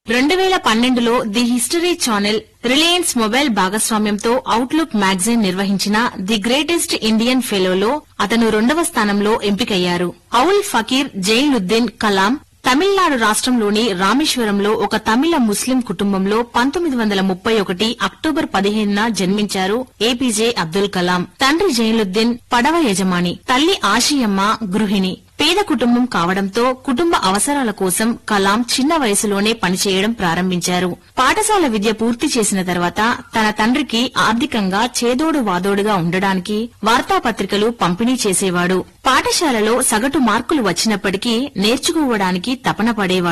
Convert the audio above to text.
రెండు వేల పన్నెండులో the history channel Reliance mobile భాగస్వామ్యంతో అవుట్లుక్ మ్యాగజైన్ నిర్వహించిన ది గ్రేటెస్ట్ ఇండియన్ ఫెలోలో అతను రెండవ స్థానంలో ఎంపికయ్యారు ఔల్ ఫకీర్ జైనుద్దీన్ కలాం తమిళనాడు రాష్ట్రంలోని రామేశ్వరంలో ఒక తమిళ ముస్లిం కుటుంబంలో పంతొమ్మిది వందల ముప్పై ఒకటి అక్టోబర్ పదిహేనున జన్మించారు ఏపీజే అబ్దుల్ కలాం తండ్రి జైనుద్దీన్ పడవ యజమాని తల్లి ఆశియమ్మ గృహిణి పేద కుటుంబం కావడంతో కుటుంబ అవసరాల కోసం కలాం చిన్న వయసులోనే పనిచేయడం ప్రారంభించారు పాఠశాల విద్య పూర్తి చేసిన తర్వాత తన తండ్రికి ఆర్థికంగా చేదోడు వాదోడుగా ఉండడానికి వార్తాపత్రికలు పంపిణీ చేసేవాడు పాఠశాలలో సగటు మార్కులు వచ్చినప్పటికీ నేర్చుకోవడానికి తపన పడేవాడు